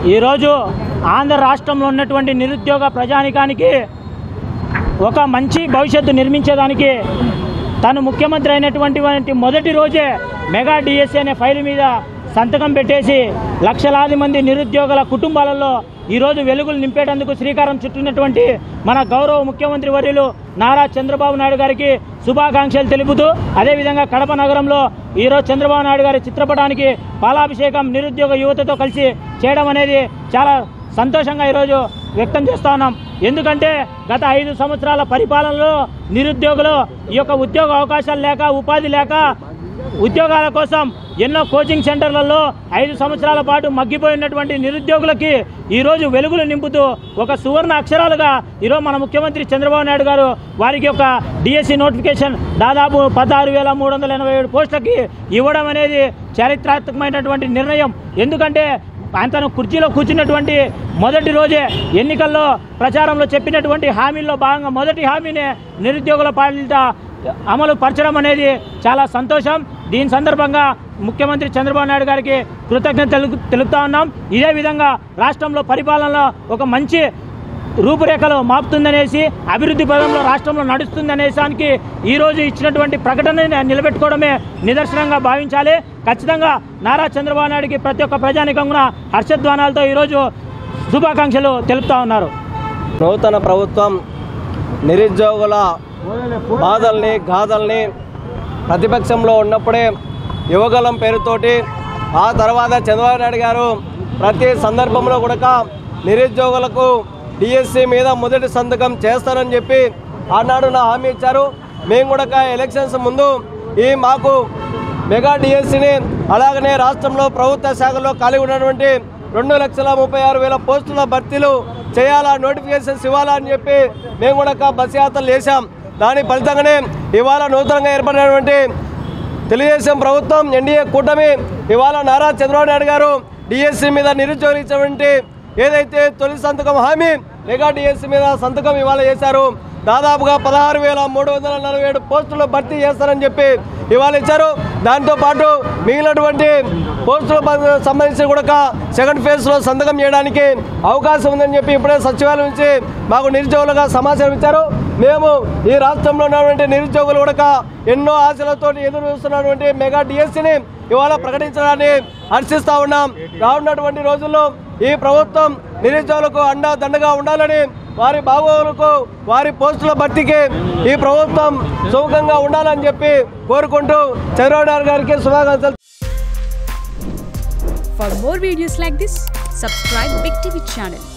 ఈరోజు ఆంధ్ర రాష్ట్రంలో ఉన్నటువంటి నిరుద్యోగ ప్రజానికానికి ఒక మంచి భవిష్యత్తు నిర్మించేదానికి తను ముఖ్యమంత్రి అయినటువంటి వంటి మొదటి రోజే మెగా డిఎస్సీ అనే ఫైల్ మీద సంతకం పెట్టేసి లక్షలాది మంది నిరుద్యోగుల కుటుంబాలలో ఈరోజు వెలుగులు నింపేటందుకు శ్రీకారం చుట్టినటువంటి మన గౌరవ ముఖ్యమంత్రి వర్యులు నారా చంద్రబాబు నాయుడు గారికి శుభాకాంక్షలు తెలుపుతూ అదేవిధంగా కడప నగరంలో ఈరోజు చంద్రబాబు నాయుడు గారి చిత్రపటానికి పాలాభిషేకం నిరుద్యోగ యువతతో కలిసి చేయడం అనేది చాలా సంతోషంగా ఈరోజు వ్యక్తం చేస్తా ఉన్నాం ఎందుకంటే గత ఐదు సంవత్సరాల పరిపాలనలో నిరుద్యోగులు ఈ యొక్క ఉద్యోగ అవకాశాలు లేక ఉపాధి లేక ఉద్యోగాల కోసం ఎన్నో కోచింగ్ సెంటర్లలో ఐదు సంవత్సరాల పాటు మగ్గిపోయినటువంటి నిరుద్యోగులకి ఈరోజు వెలుగులు నింపుతూ ఒక సువర్ణ అక్షరాలుగా ఈరోజు మన ముఖ్యమంత్రి చంద్రబాబు నాయుడు గారు వారికి ఒక డిఎస్సి నోటిఫికేషన్ దాదాపు పదహారు వేల మూడు వందల ఎనభై ఏడు పోస్టులకి ఇవ్వడం అనేది చారిత్రాత్మకమైనటువంటి నిర్ణయం ఎందుకంటే తను కుర్చీలో కూర్చున్నటువంటి మొదటి రోజే ఎన్నికల్లో ప్రచారంలో చెప్పినటువంటి హామీల్లో భాగంగా మొదటి హామీనే నిరుద్యోగుల పాలిట అమలు పరచడం అనేది చాలా సంతోషం దీని సందర్భంగా ముఖ్యమంత్రి చంద్రబాబు నాయుడు గారికి కృతజ్ఞత తెలుపు తెలుపుతా ఉన్నాం ఇదే విధంగా రాష్ట్రంలో పరిపాలనలో ఒక మంచి రూపురేఖలు మాపుతుందనేసి అభివృద్ధి పదంలో రాష్ట్రంలో నడుస్తుందనేసానికి ఈరోజు ఇచ్చినటువంటి ప్రకటన నిలబెట్టుకోవడమే నిదర్శనంగా భావించాలి ఖచ్చితంగా నారా చంద్రబాబు నాయుడికి ప్రతి ఒక్క ప్రజానికం కూడా హర్షధ్వానాలతో ఈరోజు శుభాకాంక్షలు తెలుపుతా ఉన్నారు నూతన ప్రభుత్వం నిరుద్యోగుల బాధల్ని గాథల్ని ప్రతిపక్షంలో ఉన్నప్పుడే యువగలం పేరుతోటి ఆ తర్వాత చంద్రబాబు నాయుడు గారు ప్రతి సందర్భంలో కూడా నిరుద్యోగులకు డిఎస్సి మీద మొదటి సంతకం చేస్తానని చెప్పి ఆనాడు నా హామీ ఇచ్చారు మేము కూడా ఎలక్షన్స్ ముందు ఈ మాకు మెగా డిఎస్సిని అలాగనే రాష్ట్రంలో ప్రభుత్వ శాఖలో ఖాళీ ఉన్నటువంటి రెండు లక్షల ముప్పై ఆరు వేల పోస్టుల భర్తీలు చేయాలా నోటిఫికేషన్స్ ఇవ్వాలా అని చెప్పి మేము కూడా బస్ యాత్రలు చేశాం దాని ఫలితంగానే ఇవాళ నూతనంగా ఏర్పడినటువంటి తెలుగుదేశం ప్రభుత్వం ఎన్డీఏ కూటమి ఇవాళ నారా చంద్రబాబు నాయుడు గారు డిఎస్సి మీద నిరుద్యోగులు ఇచ్చినటువంటి ఏదైతే తొలి సంతకం హామీ మెగా డిఎస్సి మీద సంతకం ఇవాళ చేశారు దాదాపుగా పదహారు వేల మూడు వందల నలభై ఏడు పోస్టులు భర్తీ చేస్తారని చెప్పి ఇవాళ ఇచ్చారు దాంతో పాటు మిగిలినటువంటి పోస్టుల ప- సంబంధించి కూడా సెకండ్ ఫేజ్లో సంతకం చేయడానికి అవకాశం ఉందని చెప్పి ఇప్పుడే సచివాలయం నుంచి మాకు నిరుద్యోగులుగా సమాచారం ఇచ్చారు మేము ఈ రాష్ట్రంలో ఉన్నటువంటి నిరుద్యోగులు కూడా ఎన్నో ఆశలతో ఎదురు చూస్తున్నటువంటి మెగా డిఎస్సిని ఇవాళ ప్రకటించడాన్ని హర్షిస్తా ఉన్నాం రానున్నటువంటి రోజుల్లో ఈ ప్రభుత్వం నిరుద్యోగులకు అండా దండగా ఉండాలని వారి బాగోగులకు వారి పోస్టుల భర్తీకి ఈ ప్రభుత్వం సుముఖంగా ఉండాలని చెప్పి కోరుకుంటూ చంద్రబాబు నాయుడు గారికి శుభాకాంక్షలు For more videos like this, subscribe Big TV channel